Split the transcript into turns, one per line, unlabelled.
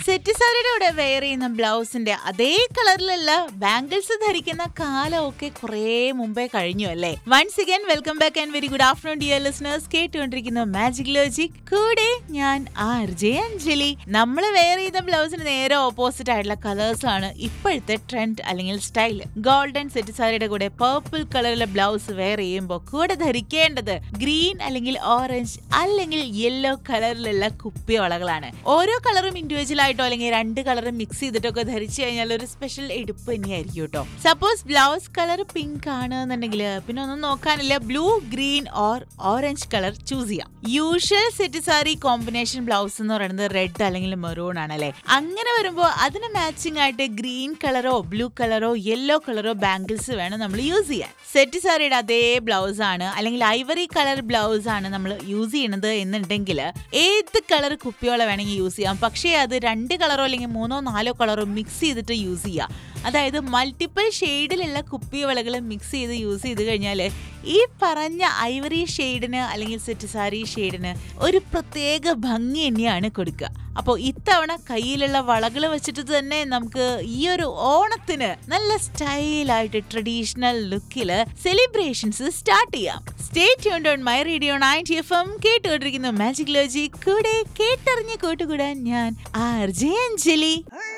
set സാരിയുടെ കൂടെ wear ചെയ്യുന്ന ബ്ലൗസിന്റെ അതേ കളറിലുള്ള ബാംഗിൾസ് ധരിക്കുന്ന കാലമൊക്കെ കുറേ മുമ്പേ കഴിഞ്ഞു അല്ലേ once again welcome back and very good afternoon dear listeners കേട്ടുകൊണ്ടിരിക്കുന്ന മാജിക് ലോജിക് കൂടെ ഞാൻ ആർ ജെ അഞ്ജലി നമ്മൾ വെയർ ചെയ്ത ബ്ലൗസിന് നേരെ ഓപ്പോസിറ്റ് ആയിട്ടുള്ള കളേഴ്സ് ആണ് ഇപ്പോഴത്തെ ട്രെൻഡ് അല്ലെങ്കിൽ സ്റ്റൈൽ ഗോൾഡൻ സെറ്റ് സാരിയുടെ കൂടെ പർപ്പിൾ കളറിലെ ബ്ലൗസ് വെയർ ചെയ്യുമ്പോൾ കൂടെ ധരിക്കേണ്ടത് ഗ്രീൻ അല്ലെങ്കിൽ ഓറഞ്ച് അല്ലെങ്കിൽ യെല്ലോ കളറിലുള്ള കുപ്പിവളകളാണ് ഓരോ കളറും ഇൻഡിവിജ്വൽ ആയിട്ടോ അല്ലെങ്കിൽ രണ്ട് കളറും മിക്സ് ചെയ്തിട്ടൊക്കെ ധരിച്ചു കഴിഞ്ഞാൽ ഒരു സ്പെഷ്യൽ എടുപ്പ് തന്നെയായിരിക്കും കേട്ടോ സപ്പോസ് ബ്ലൗസ് കളർ പിങ്ക് ആണ് എന്നുണ്ടെങ്കിൽ പിന്നെ ഒന്നും നോക്കാനില്ല blue green or orange colour choose ചെയ്യാം usual set sari combination blouse എന്ന് പറയുന്നത് റെഡ് അല്ലെങ്കിൽ മെറൂൺ ആണ് അല്ലെ അങ്ങനെ വരുമ്പോൾ അതിന് മാച്ചിങ് ആയിട്ട് ഗ്രീൻ കളറോ ബ്ലൂ കളറോ യെല്ലോ കളറോ ബാംഗിൾസ് വേണം നമ്മൾ യൂസ് ചെയ്യാൻ സെറ്റ് സാരിയുടെ അതേ ബ്ലൗസ് ആണ് അല്ലെങ്കിൽ ഐവറി കളർ ബ്ലൗസ് ആണ് നമ്മൾ യൂസ് ചെയ്യണത് എന്നുണ്ടെങ്കിൽ ഏത് കളർ കുപ്പിയോള വേണമെങ്കിൽ യൂസ് ചെയ്യാം പക്ഷേ അത് രണ്ട് കളറോ അല്ലെങ്കിൽ മൂന്നോ നാലോ കളറോ മിക്സ് ചെയ്തിട്ട് യൂസ് ചെയ്യാം അതായത് മൾട്ടിപ്പിൾ ഷെയ്ഡിലുള്ള കുപ്പിവളകൾ മിക്സ് ചെയ്ത് യൂസ് ചെയ്ത് കഴിഞ്ഞാൽ ഈ പറഞ്ഞ ഐവറി ഷെയ്ഡിന് അല്ലെങ്കിൽ സെറ്റ് സാരി ഷെയ്ഡിന് ഒരു പ്രത്യേക ഭംഗി തന്നെയാണ് കൊടുക്കുക അപ്പോൾ ഇത്തവണ കയ്യിലുള്ള വളകൾ വെച്ചിട്ട് തന്നെ നമുക്ക് ഈ ഒരു ഓണത്തിന് നല്ല സ്റ്റൈലായിട്ട് ട്രഡീഷണൽ ലുക്കിൽ സെലിബ്രേഷൻസ് സ്റ്റാർട്ട് ചെയ്യാം stay tuned on my radio ninety F M കേട്ടുകൊണ്ടിരിക്കുന്നു മാജിക് ലോജി കൂടെ കേട്ടറിഞ്ഞ് കൂട്ടുകൂടാൻ ഞാൻ ആർ ജെ അഞ്ജലി